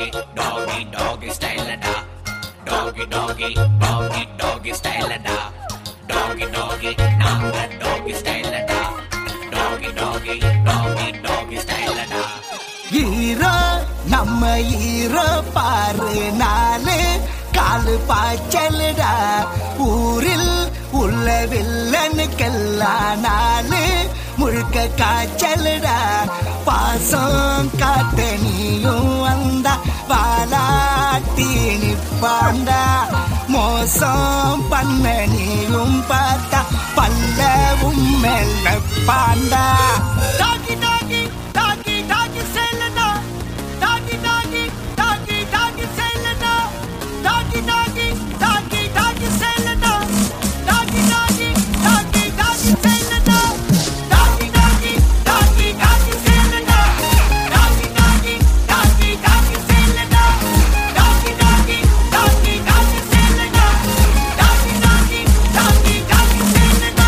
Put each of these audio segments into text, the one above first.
doggy, doggy, doggy style da. Doggy, doggy, doggy, doggy style da. Doggy, doggy, நாங்க doggy style da. Doggy, doggy, doggy, doggy style da. ஈரோ நம்ம ஈரோ பாரு நாலு காலு பாய்ச்சலுடா ஊரில் உள்ள வில்லனுக்கெல்லாம் நாலு முழுக்க காய்ச்சலுடா பாசம் காட்ட நீயும் வந்தா வாலாட்டி நிப்பாண்டா மோசம் பண்ண நீயும் பார்த்தா பல்லவும் மெல்ல பாண்டா டாகி டாகி டாகி டாகி செல்லடா டாகி டாகி டாகி டாகி செல்லடா டாகி டாகி டாகி டாகி செல்லடா டாகி டாகி டாகி டாகி செல்லடா டாகி டாகி டாகி டாகி செல்லடா டாகி டாகி டாகி டாகி செல்லடா டாகி டாகி டாகி டாகி செல்லடா டாகி டாகி டாகி டாகி செல்லடா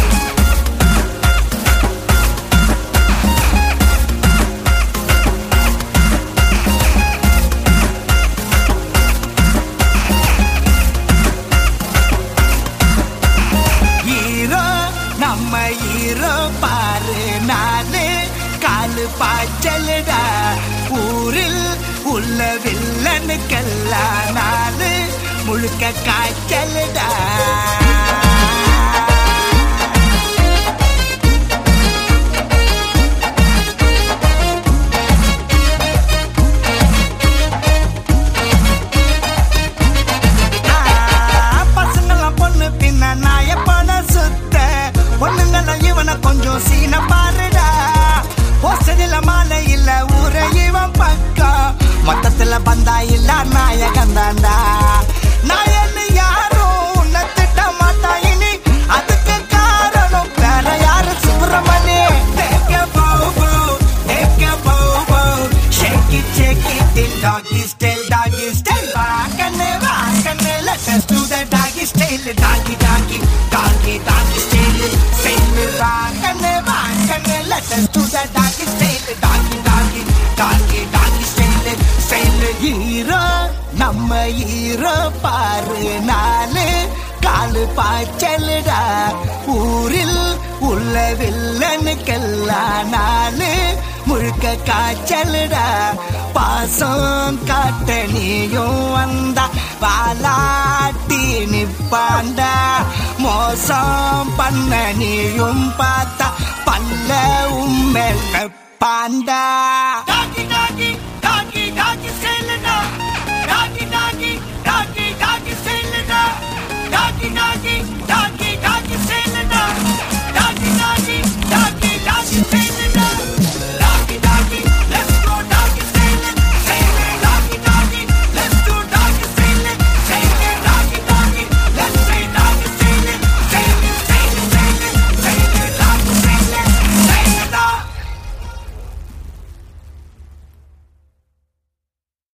ஹீரோ நம்ம ஹீரோ பாரு நாலு காலு பாய்ச்சலுடா ஊரில் உள்ள வில்லனுக்கெல்லாம் நாலு முழுக்க காய்ச்சலுடா பசங்கெல்லாம் பொண்ணு பின்ன நாய பட சுத்த பொண்ணுங்கெல்லாம் இவனை கொஞ்சம் சீன பாருடா ஹோஸ்டலில் மாலை இல்ல ஊர இவன் பக்கம் மொத்தத்துல பந்தா இல்ல நாயகன் தாண்டா நாயன்னு யாரும் உன்னை திட்ட மாட்டா இனி அதுக்கு காரணம் வேற யாரு Subramani Take a bow bow, take a bow bow, shake it, shake it in doggy style, doggy style. வாங்கன்னு வாங்கன்னு let us do the doggy style, doggy doggy, doggy doggy style, style. வாங்கன்னு வாங்கன்னு let us do the doggy style, doggy doggy, doggy doggy style, style. Hero நம்ம hero பாரு நாலு காலு பாய்ச்சலுடா ஊரில் உள்ள வில்லனுக்கெல்லாம் நாலு முழுக்க காய்ச்சலுடா பாசம் காட்ட நீயும் வந்தா வாலாட்டி நிப்பாண்டா மோசம் பண்ண நீயும் பார்த்தா பல்ல உம்மெல்ல பாண்டா